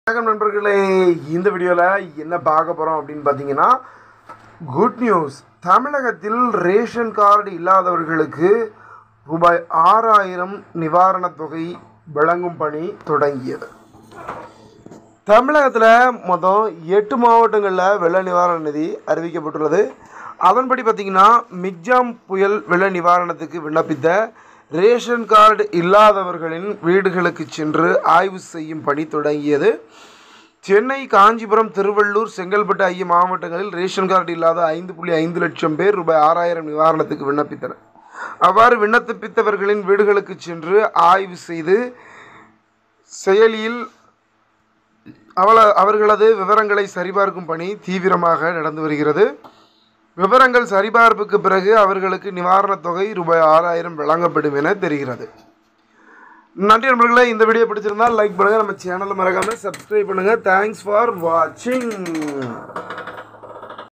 வணக்கம் நண்பர்களே இந்த வீடியோவில் என்ன பார்க்க போகிறோம் அப்படின்னு பார்த்தீங்கன்னா குட் நியூஸ் தமிழகத்தில் ரேஷன் கார்டு இல்லாதவர்களுக்கு ரூபாய் ஆறாயிரம் நிவாரணத் தொகை வழங்கும் பணி தொடங்கியது தமிழகத்தில் மொத்தம் எட்டு மாவட்டங்களில் வெள்ள நிவாரண நிதி அறிவிக்கப்பட்டுள்ளது அதன்படி பார்த்திங்கன்னா மிக்ஜாம் புயல் வெள்ள நிவாரணத்துக்கு விண்ணப்பித்த ரேஷன் கார்டு இல்லாதவர்களின் வீடுகளுக்கு சென்று ஆய்வு செய்யும் பணி தொடங்கியது சென்னை காஞ்சிபுரம் திருவள்ளூர் செங்கல்பட்டு ஆகிய மாவட்டங்களில் ரேஷன் கார்டு இல்லாத ஐந்து புள்ளி ஐந்து லட்சம் பேர் ரூபாய் ஆறாயிரம் நிவாரணத்துக்கு விண்ணப்பித்தனர் அவ்வாறு விண்ணப்பித்தவர்களின் வீடுகளுக்கு சென்று ஆய்வு செய்து செயலியில் அவள அவர்களது விவரங்களை சரிபார்க்கும் பணி தீவிரமாக நடந்து வருகிறது விவரங்கள் சரிபார்ப்புக்கு பிறகு அவர்களுக்கு நிவாரணத் தொகை ரூபாய் ஆறாயிரம் வழங்கப்படும் என தெரிகிறது நன்றி நண்பர்களே இந்த வீடியோ பிடிச்சிருந்தால் லைக் பண்ணுங்கள் நம்ம சேனலை மறக்காமல் சப்ஸ்கிரைப் பண்ணுங்கள் தேங்க்ஸ் ஃபார் வாட்சிங்